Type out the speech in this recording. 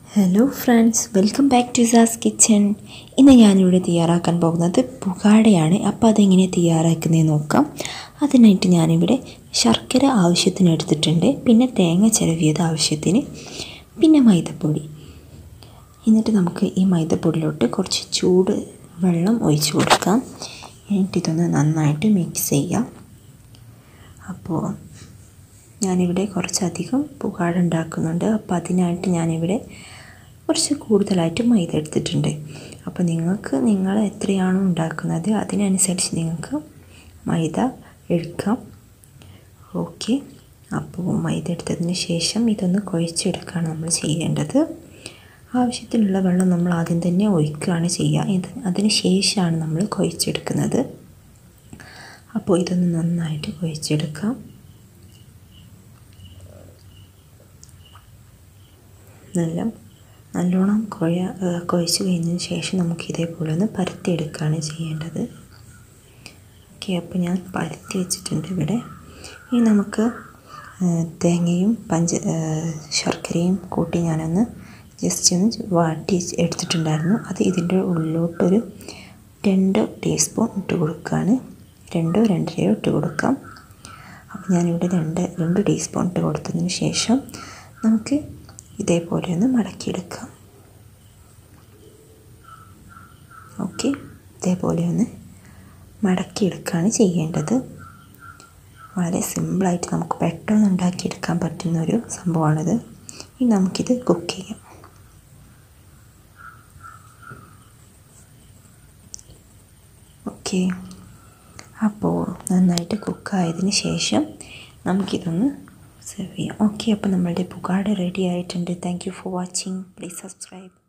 hello friends welcome back to Saas kitchen ഇന്ന് ഞാനിവിടെ തയ്യാറാക്കാൻ പോകുന്നത് പുകാടയാണ് അപ്പോൾ അതെങ്ങനെ തയ്യാറാക്കുന്നതെന്ന് നോക്കാം അതിനായിട്ട് ഞാനിവിടെ ശർക്കര ആവശ്യത്തിന് എടുത്തിട്ടുണ്ട് പിന്നെ തേങ്ങ ചിരവിയത് ആവശ്യത്തിന് പിന്നെ മൈദപ്പൊടി എന്നിട്ട് നമുക്ക് ഈ മൈദപ്പൊടിയിലോട്ട് കുറച്ച് ചൂട് വെള്ളം ഒഴിച്ച് കൊടുക്കാം എന്നിട്ട് ഇതൊന്ന് നന്നായിട്ട് മിക്സ് ചെയ്യാം അപ്പോൾ ഞാനിവിടെ കുറച്ചധികം പുകാട ഉണ്ടാക്കുന്നുണ്ട് അപ്പോൾ അതിനായിട്ട് ഞാനിവിടെ കുറച്ച് കൂടുതലായിട്ട് മൈദ എടുത്തിട്ടുണ്ട് അപ്പോൾ നിങ്ങൾക്ക് നിങ്ങൾ എത്രയാണോ ഉണ്ടാക്കുന്നത് അതിനനുസരിച്ച് നിങ്ങൾക്ക് മൈദ എടുക്കാം ഓക്കെ അപ്പോൾ മൈദ എടുത്തതിന് ശേഷം ഇതൊന്ന് കുഴച്ചെടുക്കുകയാണ് നമ്മൾ ചെയ്യേണ്ടത് ആവശ്യത്തിനുള്ള വെള്ളം നമ്മൾ ആദ്യം തന്നെ ഒഴിക്കുകയാണ് ചെയ്യുക ഇത് അതിന് ശേഷമാണ് നമ്മൾ കുഴച്ചെടുക്കുന്നത് അപ്പോൾ ഇതൊന്ന് നന്നായിട്ട് കുഴച്ചെടുക്കാം നല്ല നല്ലോണം കുഴ കുഴച്ച് കഴിഞ്ഞതിന് ശേഷം നമുക്ക് ഇതേപോലെ ഒന്ന് പരത്തിയെടുക്കുകയാണ് ചെയ്യേണ്ടത് ഓക്കെ അപ്പോൾ ഞാൻ പരത്തി വെച്ചിട്ടുണ്ട് ഇവിടെ ഇനി നമുക്ക് തേങ്ങയും പഞ്ച ശർക്കരയും കൂട്ടി ഞാനൊന്ന് ജസ്റ്റ് ഒന്ന് വാട്ടി എടുത്തിട്ടുണ്ടായിരുന്നു അത് ഇതിൻ്റെ ഉള്ളിലോട്ടൊരു രണ്ട് ടീസ്പൂൺ ഇട്ട് കൊടുക്കുകയാണ് രണ്ടോ രണ്ടരയോ ഇട്ട് കൊടുക്കാം അപ്പോൾ ഞാനിവിടെ രണ്ട് രണ്ട് ടീസ്പൂൺ ഇട്ട് കൊടുത്തതിന് ശേഷം നമുക്ക് ഇതേപോലെ ഒന്ന് മടക്കിയെടുക്കാം ഓക്കെ ഇതേപോലെ ഒന്ന് മടക്കിയെടുക്കുകയാണ് ചെയ്യേണ്ടത് വളരെ സിമ്പിളായിട്ട് നമുക്ക് പെട്ടെന്ന് ഉണ്ടാക്കിയെടുക്കാൻ പറ്റുന്ന ഒരു സംഭവമാണിത് ഇനി നമുക്കിത് കുക്ക് ചെയ്യാം ഓക്കെ അപ്പോൾ നന്നായിട്ട് കുക്കായതിന് ശേഷം നമുക്കിതൊന്ന് സെർവ് ചെയ്യാം ഓക്കെ അപ്പോൾ നമ്മളുടെ പുകാട റെഡി ആയിട്ടുണ്ട് thank you for watching please subscribe